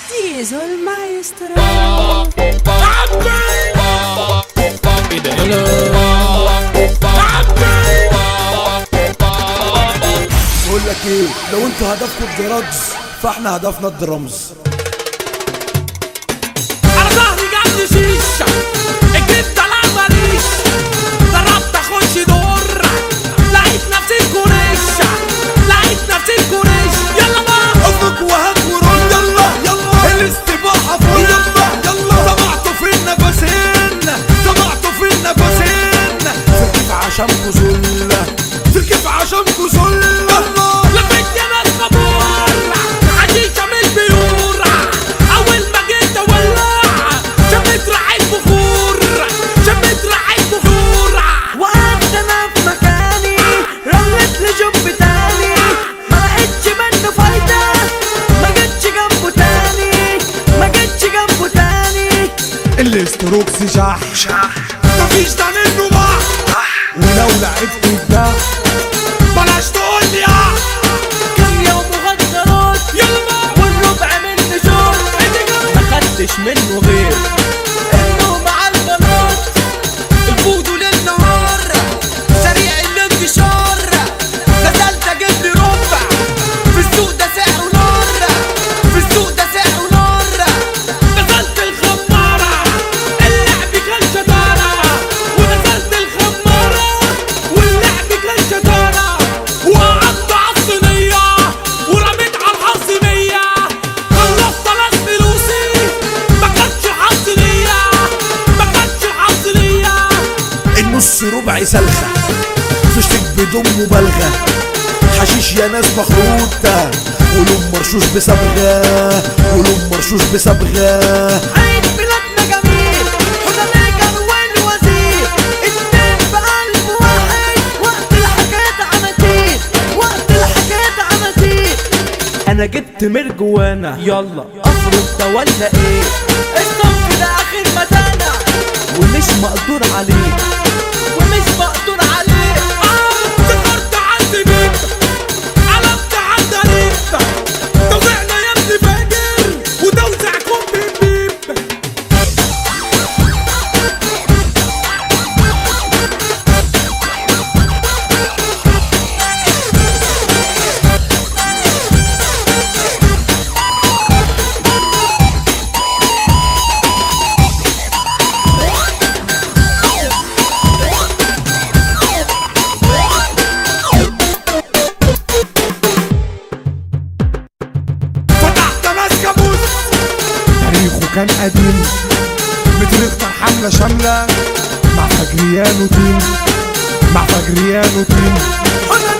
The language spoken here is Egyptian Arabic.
Zieso il maestro بقول لك ايه لو انتوا هدفكم الدرجز فاحنا هدفنا الدرمز على ظهري جنب شيشة الجيب طلع ماليش جربت اخش دور لقيت نفسي الكوريشة لقيت نفسي الكوريش يلا بقى افك وهات ورول يلا يلا الاستباحة فوق يلا يلا سمعتوا في النفسين سمعتوا في النفسين في كيف عشانكوا زلة في كيف عشانكوا زلة لفيت يا ناس خمور حشيشة مش بيور اول ما جيت اولع شميت ريحة بخور شميت ريحة بخور وقعدت انا في مكاني رمت لي جنب تاني ما لقيتش منه فايدة ما جتش جنبه تاني ما جتش جنبه تاني الاستروكس شح مفيش ده منه بقى ولو لعبت ده بلاش تقول لي اه كم يوم مخدرات يلا بقى والربع منه شور ما خدتش منه غير انه مع البنات الفودو للنهار سريع الانتشار نزلت اجيب لي ربع في السوق ده سعره نار في السوق ده سعره نار نزلت الخمارة اللعب كان شطارة ونزلت الخمارة واللعب كان شطارة وقعدت على الصينية ورميت على الحظ مية خلصت ناس فلوسي ما كانش حظ ليا ما كانش حظ ليا النص ربع سلخة فشتك بدون مبالغة حشيش يا ناس مخروطة ولون مرشوش بصبغة ولون مرشوش بصبغة عيد بلادنا جميل حسن كان والوزير اتنين بقلب واحد وقت الحكاية عناتيل وقت الحكاية عناتيل انا جبت مرجوانا يلا افرض ده ولا ايه الصنف ده اخر متانة ومش مقدور عليه ومش مقدور عليه اه ذكرت عندي بيت قلبت عند ريب توزعنا يا ابني فاجر وتوزيعكم بيب بيب فتحت ماسكة بوس تاريخه كان قديم متر يختار حملة شاملة مع فجريان وتيم مع فجريان وتيم حسن